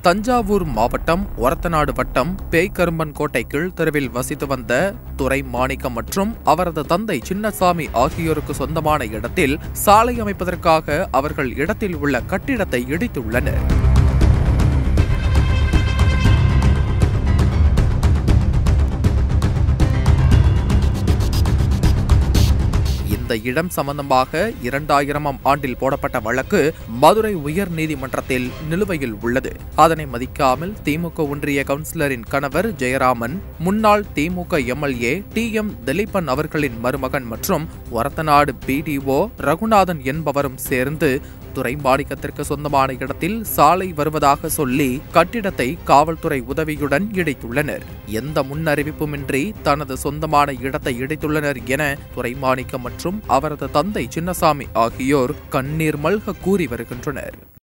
தஞ்சாவூர் மாவட்டம் ஒரத்தநாடு வட்டம் பேய்கரும்பன் கோட்டை கீழ்த்தெருவில் வசித்து வந்த துரை மாணிக்கம் மற்றும் அவரது தந்தை சின்னசாமி ஆகியோருக்கு சொந்தமான இடத்தில் சாலை அமைப்பதற்காக அவர்கள் இடத்தில் உள்ள கட்டிடத்தை இடித்துள்ளனர் இந்த இடம் சம்பந்தமாக இரண்டாயிரமாம் ஆண்டில் போடப்பட்ட வழக்கு மதுரை உயர் நீதிமன்றத்தில் நிலுவையில் உள்ளது அதனை மதிக்காமல் திமுக ஒன்றிய கவுன்சிலரின் கணவர் ஜெயராமன் முன்னாள் DMK MLA T M Dileepan அவர்களின் மருமகன் மற்றும் ஒரத்தநாடு பிடிஓ ரகுநாதன் என்பவரும் சேர்ந்து துறைமாணிக்கத்திற்கு சொந்தமான இடத்தில் சாலை வருவதாக சொல்லி கட்டிடத்தை காவல்துறை உதவியுடன் இடித்துள்ளனர் எந்த முன்னறிவிப்புமின்றி தனது சொந்தமான இடத்தை இடித்துள்ளனர் என துரைமாணிக்கம் மற்றும் அவரது தந்தை சின்னசாமி ஆகியோர் கண்ணீர் மல்க கூறி வருகின்றனர்